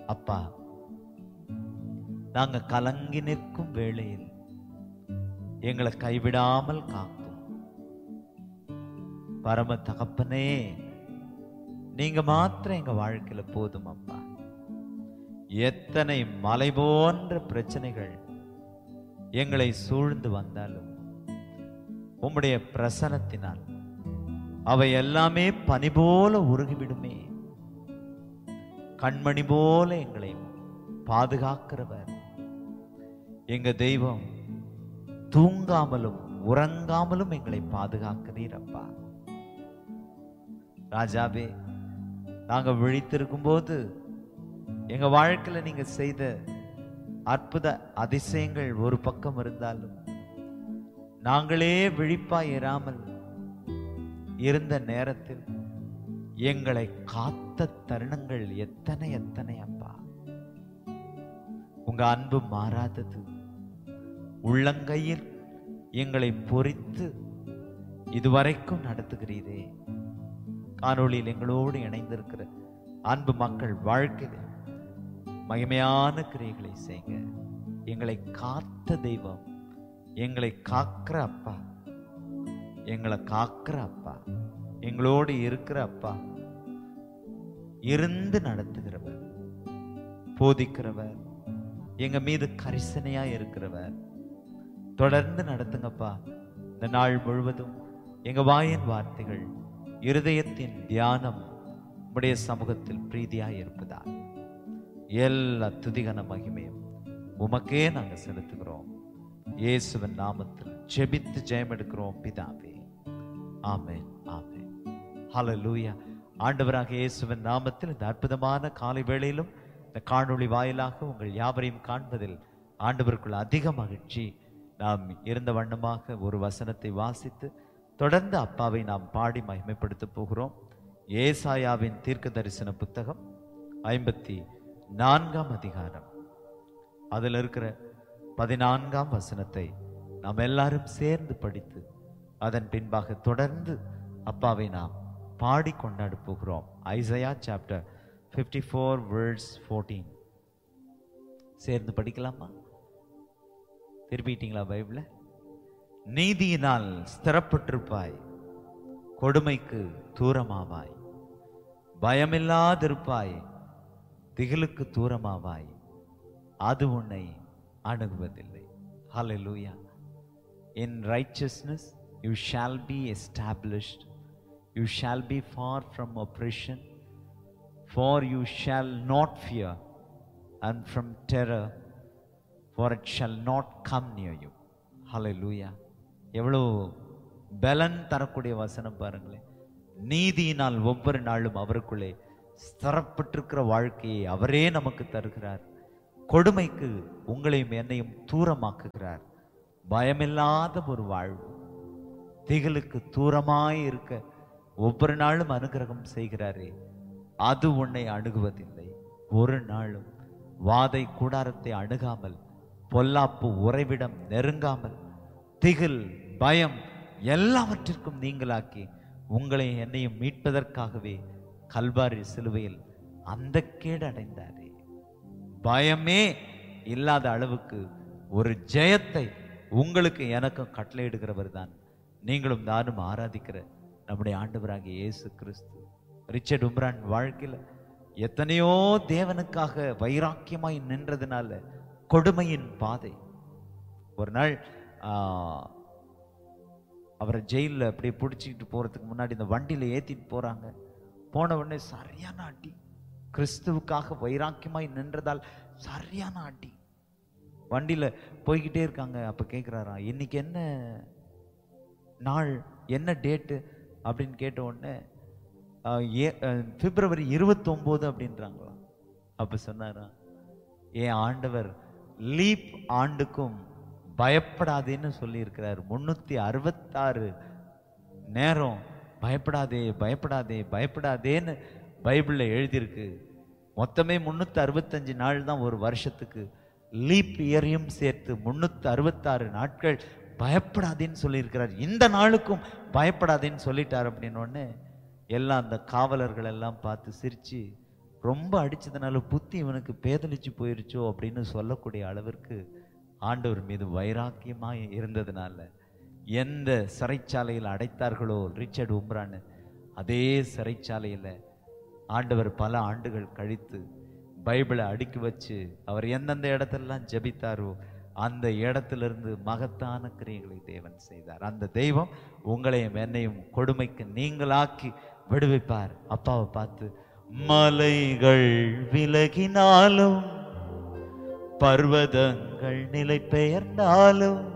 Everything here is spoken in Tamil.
அப்பா நாங்க கலங்கி நிற்கும் வேளையில் எங்களை கைவிடாமல் காக்கும் பரம தகப்பனே நீங்க மாத்திரம் எங்க வாழ்க்கையில போதும் அப்பா எத்தனை மலை போன்ற பிரச்சனைகள் எங்களை சூழ்ந்து வந்தாலும் உம்முடைய பிரசனத்தினால் அவை எல்லாமே பனி போல உருகிவிடுமே கண்மணி போல எங்களை பாதுகாக்கிறவர் எங்க தெய்வம் தூங்காமலும் உறங்காமலும் எங்களை பாதுகாக்கிறீர் அப்பா ராஜாவே நாங்க விழித்திருக்கும் போது எங்க வாழ்க்கையில நீங்க செய்த அற்புத அதிசயங்கள் ஒரு பக்கம் இருந்தாலும் நாங்களே விழிப்பாய் இராமல் இருந்த நேரத்தில் எங்களை காத்த தருணங்கள் எத்தனை எத்தனை அப்பா உங்க அன்பு மாறாதது உள்ளங்கையில் எங்களை பொறித்து இதுவரைக்கும் நடத்துகிறீரே காணொளியில் எங்களோடு இணைந்திருக்கிற அன்பு மக்கள் வாழ்க்கையில் மகிமையான கிரியைகளை செய்யுங்க எங்களை காத்த தெய்வம் எங்களை காக்கிற அப்பா எங்களை காக்கிற அப்பா எங்களோடு இருக்கிற அப்பா இருந்து நடத்துகிறவர் போதிக்கிறவர் எங்க மீது கரிசனையா இருக்கிறவர் தொடர்ந்து நடத்துங்கப்பா இந்த நாள் முழுவதும் எங்க வாயின் வார்த்தைகள் இருதயத்தின் தியானம் உடைய சமூகத்தில் பிரீதியா இருப்பதா எல்லா துதிகன மகிமையும் உமக்கே நாங்க செலுத்துகிறோம் இயேசுவின் நாமத்தில் ஜெபித்து ஜெயம் எடுக்கிறோம் பிதாவே ஆமென் ஆமென் ஹalleluya ஆண்டவராக இயேசுவின் நாமத்தில் இந்த அற்புதமான காலை வேளையிலும் இந்த காணொளி வாயிலாக உங்கள் யாவரையும் காண்பதில் ஆண்டவருக்குள் அதிக மகிழ்ச்சி நாம் இருந்த வண்ணமாக ஒரு வசனத்தை வாசித்து தொடர்ந்து அப்பாவை நாம் பாடி மகிமைப்படுத்த போகிறோம் ஏசாயாவின் தீர்க்க தரிசன புத்தகம் ஐம்பத்தி நான்காம் அதிகாரம் அதில் இருக்கிற பதினான்காம் வசனத்தை நாம் எல்லாரும் சேர்ந்து படித்து அதன் பின்பாக தொடர்ந்து அப்பாவை நாம் பாடி கொண்டாட போகிறோம் Isaiah chapter fifty four verse fourteen சேர்ந்து படிக்கலாமா திருப்பிட்டீங்களா பைபிள நீதியினால் ஸ்திரப்பட்டிருப்பாய் கொடுமைக்கு தூரமாவாய் பயமில்லாதிருப்பாய் திகிலுக்கு தூரமாவாய் அது உன்னை அணுகுவதில்லை ஹalleluya in righteousness you shall be established you shall be far from oppression for you shall not fear and from terror for it shall not come near you hallelujah எவ்வளோ பலன் தரக்கூடிய வசனம் பாருங்களேன் நீதியினால் ஒவ்வொரு நாளும் அவருக்குள்ளே ஸ்திரப்பட்டிருக்கிற வாழ்க்கையை அவரே நமக்கு தருகிறார் கொடுமைக்கு உங்களையும் என்னையும் தூரமாக்குகிறார் பயமில்லாத ஒரு வாழ்வு திகிலுக்கு தூரமாய் இருக்க ஒவ்வொரு நாளும் அனுகிரகம் செய்கிறாரே அது உன்னை அணுகுவதில்லை ஒரு நாளும் வாதை கூடாரத்தை அணுகாமல் பொல்லாப்பு உறைவிடம் நெருங்காமல் திகில் பயம் எல்லாவற்றிற்கும் நீங்களாக்கி உங்களை என்னையும் மீட்பதற்காகவே கல்வாரி சிலுவையில் அந்த கேடு அடைந்தாரே பயமே இல்லாத அளவுக்கு ஒரு ஜெயத்தை உங்களுக்கு எனக்கும் கட்டளையிடுகிறவர் தான் நீங்களும் நானும் ஆராதிக்கிற நம்முடைய ஆண்டவராகிய இயேசு கிறிஸ்து ரிச்சர்ட் உம்ரான் வாழ்க்கையில எத்தனையோ தேவனுக்காக வைராக்கியமாய் நின்றதுனால கொடுமையின் பாதை ஒரு நாள் ஆஹ், அவரை ஜெயிலில் அப்படியே பிடிச்சிக்கிட்டு போறதுக்கு முன்னாடி இந்த வண்டியில ஏத்திட்டு போறாங்க போன உடனே சரியான அடி கிறிஸ்துவுக்காக வைராக்கியமாய் நின்றதால் சரியான அடி வண்டியில போய்கிட்டே இருக்காங்க அப்ப கேக்குறாராம் இன்னைக்கு என்ன நாள் என்ன டேட்டு அப்படின்னு கேட்ட உடனே ஆஹ், ஏ- ஆஹ், பிப்ரவரி இருபத்தொம்போது அப்படின்றாங்களாம் அப்ப சொன்னாராம் என் ஆண்டவர் லீப் ஆண்டுக்கும் பயப்படாதேன்னு சொல்லி இருக்கிறார் முன்னூத்தி அறுபத்தாறு நேரம் பயப்படாதே பயப்படாதே பயப்படாதேன்னு பைபிள்ல எழுதியிருக்கு மொத்தமே முன்னூத்தி அறுபத்தஞ்சு நாள் தான் ஒரு வருஷத்துக்கு லீப் இயரையும் சேர்த்து முன்னூத்தி அறுபத்தாறு நாட்கள் பயப்படாதேன்னு சொல்லியிருக்கிறார் இந்த நாளுக்கும் பயப்படாதேன்னு சொல்லிட்டார் அப்படின்னு உடனே எல்லாம் அந்த காவலர்கள் எல்லாம் பார்த்து சிரிச்சு ரொம்ப அடிச்சதுனால புத்தி இவனுக்கு பேதலிச்சு போயிருச்சோ அப்படின்னு சொல்லக்கூடிய அளவிற்கு ஆண்டவர் மீது வைராக்கியமா இருந்ததுனால எந்த சிறைச்சாலையில் அடைத்தார்களோ ரிச்சர்ட் உம்ரான்னு அதே சிறைச்சாலையில ஆண்டவர் பல ஆண்டுகள் கழித்து பைபிளை அடுக்கி வச்சு அவர் எந்தெந்த இடத்துலலாம் ஜெபித்தாரோ அந்த இடத்திலிருந்து மகத்தான கிரியைகளை தேவன் செய்தார் அந்த தெய்வம் உங்களையும் என்னையும் கொடுமைக்கு நீங்களாக்கி விடுவிப்பார் அப்பாவை பார்த்து மலைகள் விலகினாலும் பர்வதங்கள் நிலை பெயர்ந்தாலும்